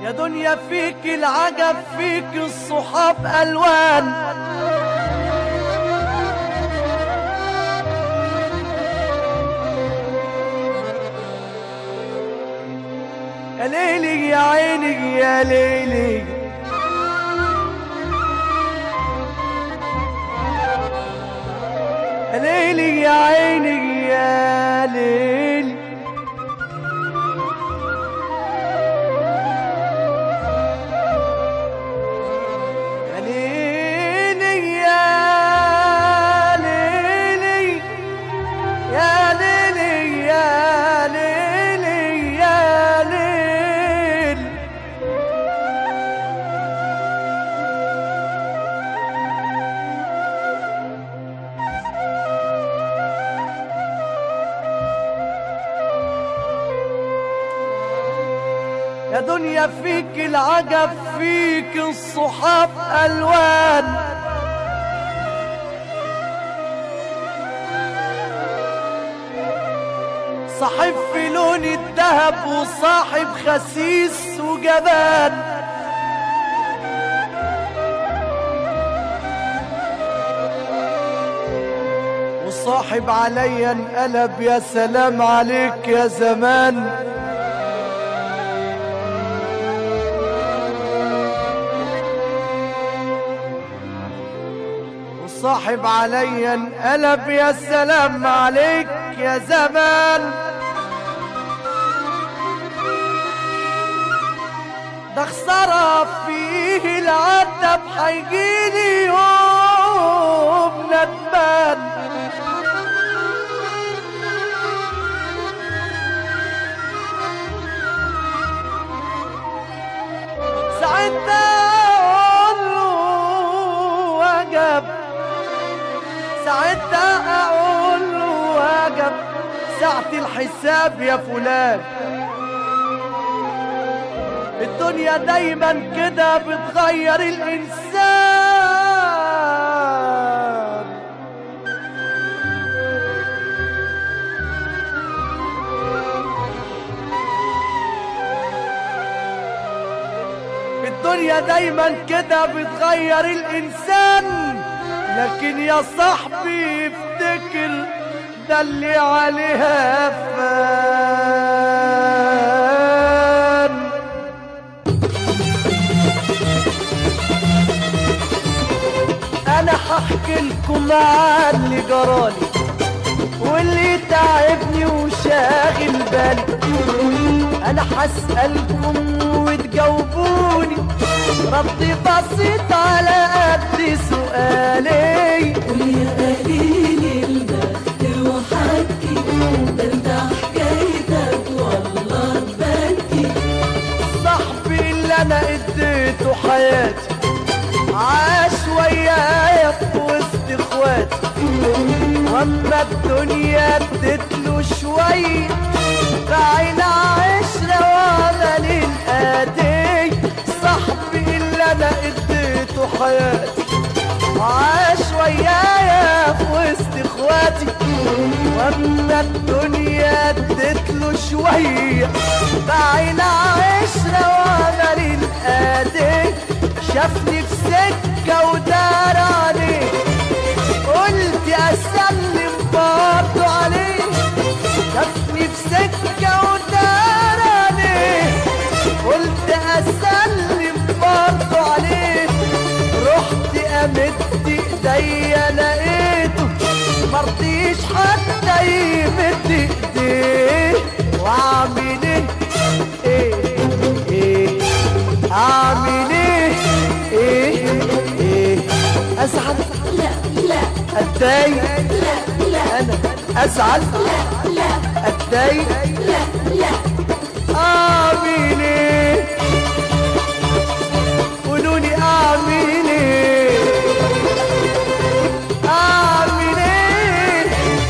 يا دنيا فيك العجب فيك الصحاب ألوان يا ليلي يا عيني يا ليلي يا ليلي يا عيني يا ليلي يا ليلي يا ليلي يا ليلي يا ليلي يا ليل يا دنيا فيك العجب فيك الصحاب ألوان صاحب في لون الذهب وصاحب خسيس وجبان وصاحب عليا انقلب يا سلام عليك يا زمان وصاحب عليا انقلب يا سلام عليك يا زمان ده خسارة فيه العتب هيجيلي يوم ندمان ساعتها اقول له وجب ساعتها اقول له وجب ساعة الحساب يا فلان الدنيا دايما كده بتغير الانسان الدنيا دايما كده بتغير الانسان لكن يا صاحبي افتكر ده اللي عليها فان انا هحكي لكم عن اللي جرالي واللي تعبني وشاغل بالي انا هسألكم وتجاوبوني ردي بسيط على قد سؤالي قول يا قليل البخت وحكي ده انت حكايتك والله تبكي صاحبي اللي انا اديته حياتي عاش ويايا في وسط اخواتي واما الدنيا اديتله شوية بعين عشرة وعمل الاتي صاحبي اللي انا اديته حياتي عاش ويايا في وسط اخواتي واما الدنيا اديتله شوية بعين عشرة وعمل الاتي شافني في سكة ودار عليه قلت اسلم برضه عليه شافني في سكة ودار عليه قلت اسلم برضه عليه رحت امد ايديا لقيته مرضيش حتى يمد ايديه واعمل ايه ايه ايه اعمل ايه ايه ايه ازعل لا لا اتضايق لا لا انا ازعل لا اتضايق لا لا اعمل ايه قولوا لي اعمل ايه اعمل ايه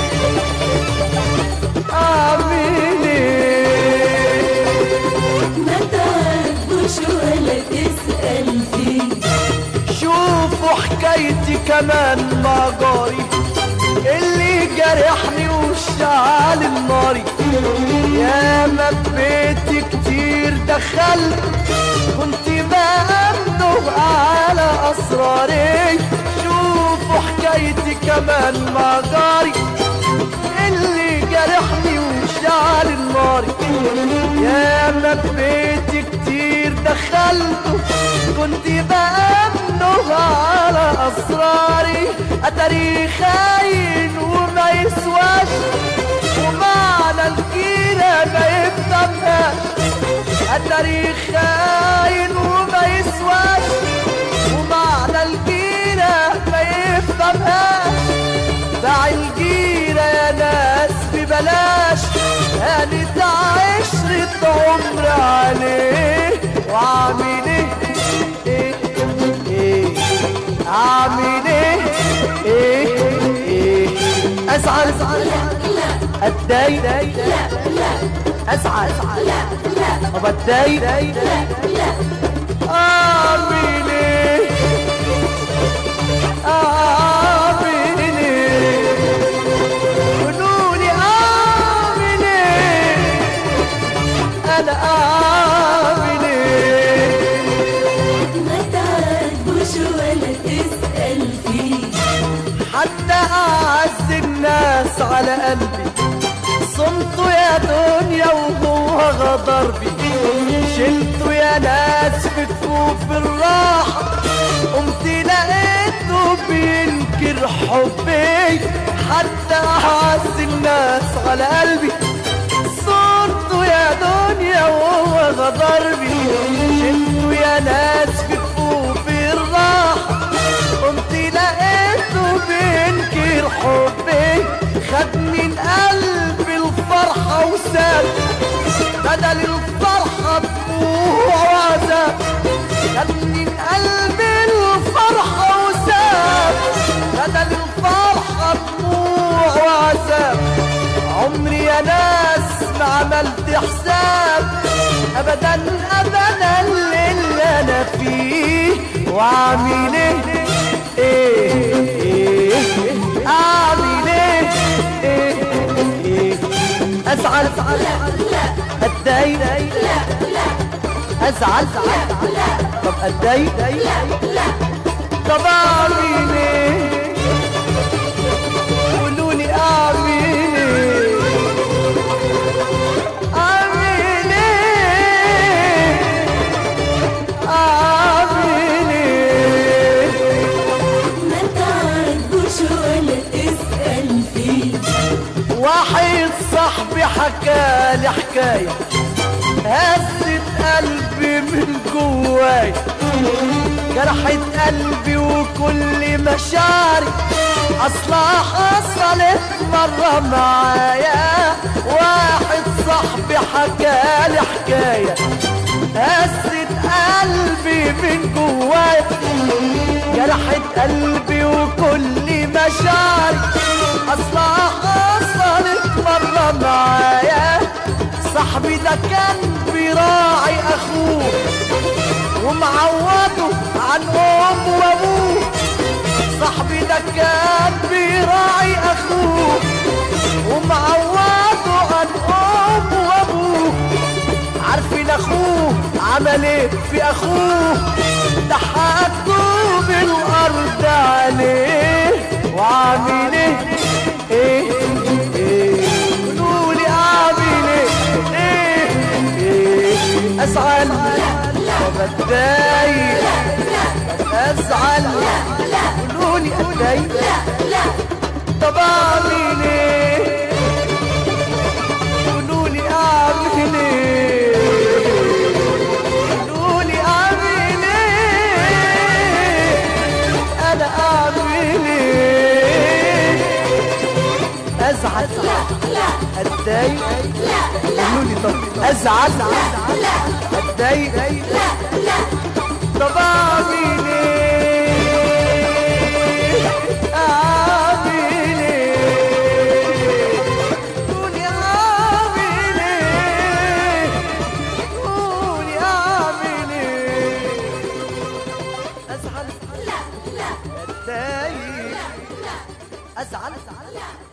اعمل ايه ما تعبوش ولا تسأل فيه شوفوا حكايتي كمان مع جاري اللي جرحني وشعل الناري يا ما بيتي كتير دخلت اسراري شوفوا حكايتي كمان مع جاري اللي جرحني وشعل النار يا ما بيتي كتير دخلته كنت بأمنه على أسراري أتاري خاين وما يسواش ومعنى الجيرة ما يفهمهاش أتاري خاين وما يسواش ومعنى الجيرة ما يفهمهاش باع الجيرة يا ناس ببلاش هانت عشرة عمر عليه وعامل ايه ايه ايه عامل ايه ايه ايه ازعل اتضايق ازعل طب اتضايق اعمل ايه اعمل ايه قولولي اعمل ايه انا اعمل ايه ما تعاتبوش ولا تسأل فيه حتى اعز الناس على قلبي صمته يا دنيا وهو غدر بي شلته يا ناس في كفوف الراحة قمت لقيته بينكر حبي حتى اعز الناس على قلبي صرته يا دنيا وهو غدر بي شلته يا ناس في كفوف الراحة قمت لقيته بينكر حبي خد من قلبي الفرحة وساب بدل الفرحة دموع وعذاب خد من قلبي الفرحة وساب بدل الفرحة دموع وعذاب عمري يا ناس ما عملت حساب ابدا ابدا اللي انا فيه واعمل ايه ايه ايه اعمل ايه ايه ايه ازعل اتضايق ازعل طب اتضايق طب اعمل ايه قولوا لي اعمل ايه اعمل ايه اعمل ايه ما تعاتبوش ولا تسأل فيه واحد صاحبي حكالي حكاية هزت قلبي من جواي جرحت قلبي وكل مشاعري اصلها حصلت مرة معايا واحد صاحبي حكالي حكاية هزت قلبي من جواي جرحت قلبي وكل مشاعري اصلها حصلت مرة معايا صاحبي ده كان بيراعي اخوه ومعوضه عن ام وابوه صاحبي ده كان بيراعي اخوه ومعوضه عن ام وابوه عارفين اخوه عمل ايه في اخوه ده حطه بالارض عليه وعامل ايه ايه ايه قولولي اعمل ايه ايه ايه ازعل وبتضايق ازعل قولولي اتضايق طب اعمل ايه قولولي اعمل ايه قولولي اعمل ايه انا اعمل ايه ازعل اتضايق قولولي طب ازعل اتضايق طب اعمل ايه اعمل ايه قولي اعمل ايه قولي اعمل ايه ازعل اتضايق ازعل